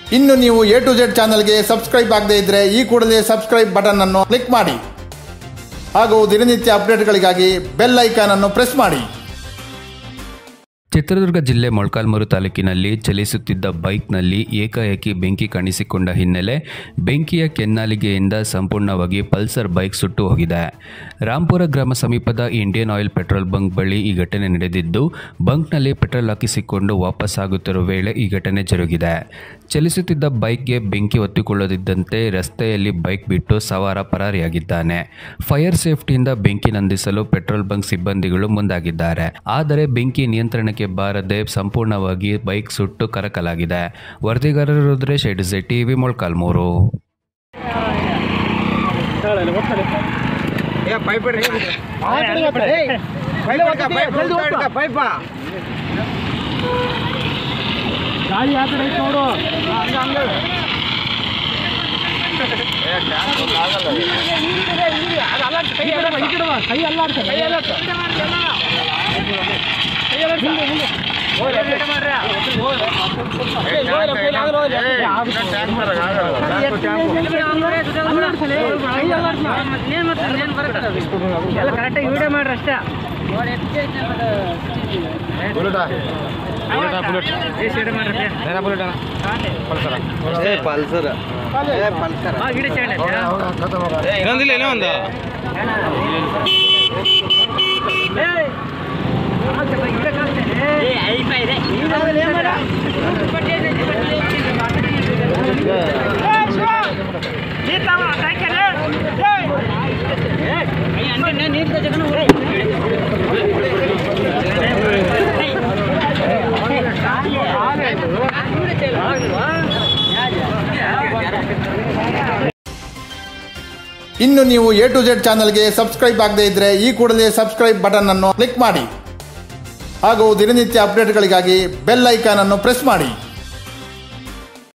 ಇನ್ನು ನೀವು A to Z ಚಾನಲ್ಗೆ ಸಬ್ಸ್ಕ್ರೈಬ್ ಆಗದೇ ಇದ್ರೆ ಈ ಕೂಡಲೇ ಸಬ್ಸ್ಕ್ರೈಬ್ ಬಟನ್ ಅನ್ನು ಕ್ಲಿಕ್ ಮಾಡಿ ಹಾಗೂ ದಿನನಿತ್ಯ ಅಪ್ಡೇಟ್ಗಳಿಗಾಗಿ ಬೆಲ್ ಐಕಾನ್ ಅನ್ನು ಪ್ರೆಸ್ ಮಾಡಿ ಚಿತ್ರದುರ್ಗ ಜಿಲ್ಲೆ ಮೊಳಕಾಲ್ಮೂರು ತಾಲೂಕಿನಲ್ಲಿ ಚಲಿಸುತ್ತಿದ್ದ ಬೈಕ್ನಲ್ಲಿ ಏಕಾಏಕಿ ಬೆಂಕಿ ಕಾಣಿಸಿಕೊಂಡ ಹಿನ್ನೆಲೆ ಬೆಂಕಿಯ ಕೆನ್ನಾಲಿಗೆಯಿಂದ ಸಂಪೂರ್ಣವಾಗಿ ಪಲ್ಸರ್ ಬೈಕ್ ಸುಟ್ಟು ಹೋಗಿದೆ ರಾಂಪುರ ಗ್ರಾಮ ಸಮೀಪದ ಇಂಡಿಯನ್ ಆಯಿಲ್ ಪೆಟ್ರೋಲ್ ಬಂಕ್ ಬಳಿ ಈ ಘಟನೆ ನಡೆದಿದ್ದು ಬಂಕ್ನಲ್ಲಿ ಪೆಟ್ರೋಲ್ ಹಾಕಿಸಿಕೊಂಡು ವಾಪಸ್ ಆಗುತ್ತಿರುವ ವೇಳೆ ಈ ಘಟನೆ ಜರುಗಿದೆ ಚಲಿಸುತ್ತಿದ್ದ ಬೈಕ್ಗೆ ಬೆಂಕಿ ಹೊತ್ತಿಕೊಳ್ಳದಿದ್ದಂತೆ ರಸ್ತೆಯಲ್ಲಿ ಬೈಕ್ ಬಿಟ್ಟು ಸವಾರ ಪರಾರಿಯಾಗಿದ್ದಾನೆ ಫೈರ್ ಸೇಫ್ಟಿಯಿಂದ ಬೆಂಕಿ ನಂದಿಸಲು ಪೆಟ್ರೋಲ್ ಬಂಕ್ ಸಿಬ್ಬಂದಿಗಳು ಮುಂದಾಗಿದ್ದಾರೆ ಆದರೆ ಬೆಂಕಿ ನಿಯಂತ್ರಣಕ್ಕೆ ಬಾರದೆ ಸಂಪೂರ್ಣವಾಗಿ ಬೈಕ್ ಸುಟ್ಟು ಕರಕಲಾಗಿದೆ ವರದಿಗಾರರು ರುದ್ರೇಶ್ ಎಡ್ಸೆ ಟಿವಿ ಮೊಳಕಾಲ್ಮೂರು ಏ ಪೈಪ್ ಇಡ್ರಿ ಏಯ್, ಪೈಪ್ ಹಿಡ್ಕ, ಪೈಪ್ ಹಿಡ್ಕ, ಹಿಡ್ಕ, ಪೈಪ ಎಲ್ಲ ಕರೆಕ್ಟಾಗಿ ವಿಡಿಯೋ ಮಾಡ್ರಿ ಅಷ್ಟೇ ಏ ಪಲ್ಸರ್ ಏ ಪಲ್ಸರ್ ಇನ್ನೊಂದಿಲ್ಲ ಏನೋ ಒಂದು ಇನ್ನು ನೀವು ಎ ಟು ಜೆಡ್ ಚಾನಲ್ಗೆ ಸಬ್ಸ್ಕ್ರೈಬ್ ಆಗದೇ ಇದ್ರೆ ಈ ಕೂಡಲೇ ಸಬ್ಸ್ಕ್ರೈಬ್ ಬಟನ್ ಅನ್ನು ಕ್ಲಿಕ್ ಮಾಡಿ ಹಾಗೂ ದಿನನಿತ್ಯ ಅಪ್ಡೇಟ್ಗಳಿಗಾಗಿ ಬೆಲ್ ಐಕಾನ್ ಅನ್ನು ಪ್ರೆಸ್ ಮಾಡಿ